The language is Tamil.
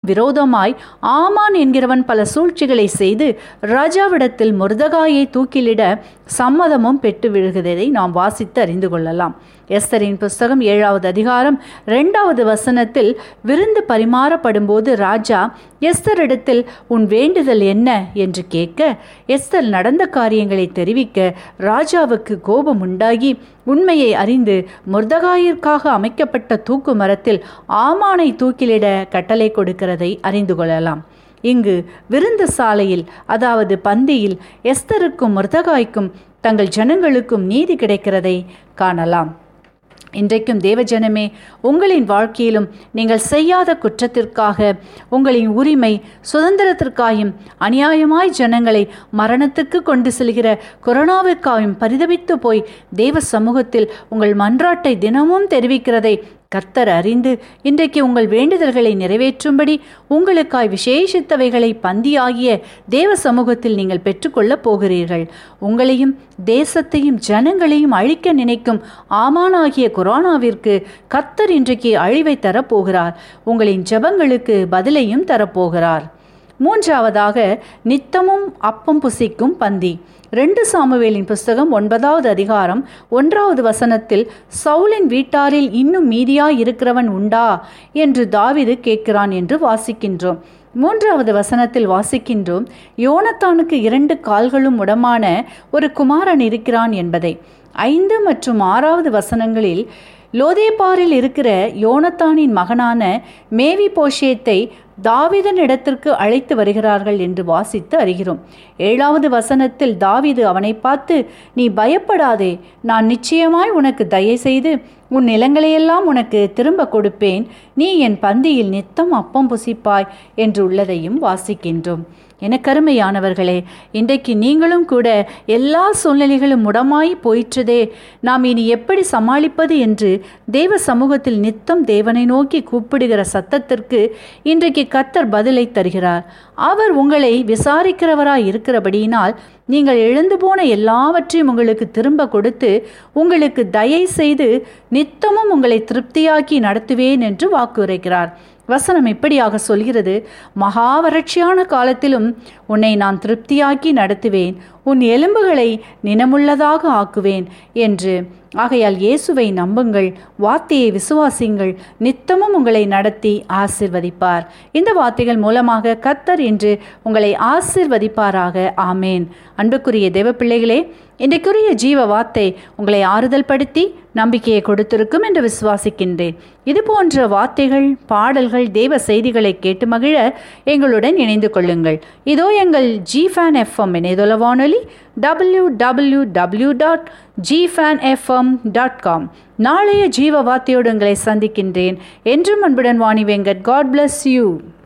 விரோதமாய் ஆமான் என்கிறவன் பல சூழ்ச்சிகளை செய்து ராஜாவிடத்தில் முருதகாயை தூக்கிலிட சம்மதமும் பெற்று விழுகிறதை நாம் வாசித்து அறிந்து கொள்ளலாம் எஸ்தரின் புஸ்தகம் ஏழாவது அதிகாரம் இரண்டாவது வசனத்தில் விருந்து பரிமாறப்படும்போது ராஜா எஸ்தரிடத்தில் உன் வேண்டுதல் என்ன என்று கேட்க எஸ்தர் நடந்த காரியங்களை தெரிவிக்க ராஜாவுக்கு கோபம் உண்டாகி உண்மையை அறிந்து முர்தகாயிற்காக அமைக்கப்பட்ட தூக்கு மரத்தில் ஆமானை தூக்கிலிட கட்டளை கொடுக்கிறதை அறிந்து கொள்ளலாம் இங்கு விருந்து சாலையில் அதாவது பந்தியில் எஸ்தருக்கும் முர்தகாய்க்கும் தங்கள் ஜனங்களுக்கும் நீதி கிடைக்கிறதை காணலாம் இன்றைக்கும் தேவஜனமே உங்களின் வாழ்க்கையிலும் நீங்கள் செய்யாத குற்றத்திற்காக உங்களின் உரிமை சுதந்திரத்திற்காயும் அநியாயமாய் ஜனங்களை மரணத்துக்கு கொண்டு செல்கிற கொரோனாவிற்காயும் பரிதவித்து போய் தேவ சமூகத்தில் உங்கள் மன்றாட்டை தினமும் தெரிவிக்கிறதை கர்த்தர் அறிந்து இன்றைக்கு உங்கள் வேண்டுதல்களை நிறைவேற்றும்படி உங்களுக்காய் விசேஷித்தவைகளை பந்தியாகிய தேவ சமூகத்தில் நீங்கள் பெற்றுக்கொள்ளப் போகிறீர்கள் உங்களையும் தேசத்தையும் ஜனங்களையும் அழிக்க நினைக்கும் ஆமானாகிய கொரோனாவிற்கு கர்த்தர் இன்றைக்கு அழிவை தரப்போகிறார் உங்களின் ஜெபங்களுக்கு பதிலையும் தரப்போகிறார் மூன்றாவதாக நித்தமும் அப்பம் புசிக்கும் பந்தி ரெண்டு சாமுவேலின் புஸ்தகம் ஒன்பதாவது அதிகாரம் ஒன்றாவது வசனத்தில் சவுலின் வீட்டாரில் இன்னும் மீதியாய் இருக்கிறவன் உண்டா என்று தாவிது கேட்கிறான் என்று வாசிக்கின்றோம் மூன்றாவது வசனத்தில் வாசிக்கின்றோம் யோனத்தானுக்கு இரண்டு கால்களும் உடமான ஒரு குமாரன் இருக்கிறான் என்பதை ஐந்து மற்றும் ஆறாவது வசனங்களில் லோதேபாரில் இருக்கிற யோனத்தானின் மகனான மேவி போஷேத்தை தாவிதன் இடத்திற்கு அழைத்து வருகிறார்கள் என்று வாசித்து அறிகிறோம் ஏழாவது வசனத்தில் தாவிது அவனை பார்த்து நீ பயப்படாதே நான் நிச்சயமாய் உனக்கு தயை செய்து உன் நிலங்களையெல்லாம் உனக்கு திரும்ப கொடுப்பேன் நீ என் பந்தியில் நித்தம் அப்பம் புசிப்பாய் என்று உள்ளதையும் வாசிக்கின்றோம் எனக்கருமையானவர்களே இன்றைக்கு நீங்களும் கூட எல்லா சூழ்நிலைகளும் முடமாய் போயிற்றதே நாம் இனி எப்படி சமாளிப்பது என்று தேவ சமூகத்தில் நித்தம் தேவனை நோக்கி கூப்பிடுகிற சத்தத்திற்கு இன்றைக்கு கத்தர் பதிலை தருகிறார் அவர் உங்களை விசாரிக்கிறவராய் இருக்கிறபடியினால் நீங்கள் எழுந்து போன எல்லாவற்றையும் உங்களுக்கு திரும்ப கொடுத்து உங்களுக்கு தயை செய்து நித்தமும் உங்களை திருப்தியாக்கி நடத்துவேன் என்று வாக்குரைக்கிறார் வசனம் இப்படியாக சொல்கிறது மகா வறட்சியான காலத்திலும் உன்னை நான் திருப்தியாக்கி நடத்துவேன் உன் எலும்புகளை நினமுள்ளதாக ஆக்குவேன் என்று ஆகையால் இயேசுவை நம்புங்கள் வார்த்தையை விசுவாசிங்கள் நித்தமும் உங்களை நடத்தி ஆசிர்வதிப்பார் இந்த வார்த்தைகள் மூலமாக கத்தர் என்று உங்களை ஆசிர்வதிப்பாராக ஆமேன் அன்புக்குரிய தேவ பிள்ளைகளே இன்றைக்குரிய ஜீவ வார்த்தை உங்களை ஆறுதல் படுத்தி நம்பிக்கையை கொடுத்திருக்கும் என்று விசுவாசிக்கின்றேன் இது போன்ற வார்த்தைகள் பாடல்கள் தேவ செய்திகளை கேட்டு மகிழ எங்களுடன் இணைந்து கொள்ளுங்கள் இதோ எங்கள் ஜி ஃபேன் எஃப்எம் இணையதள வானொலி W W W dot G fan FM dot com நாளைய ஜீவ வார்த்தையோடு உங்களை சந்திக்கின்றேன் என்றும் அன்புடன் Vani Venkat God bless you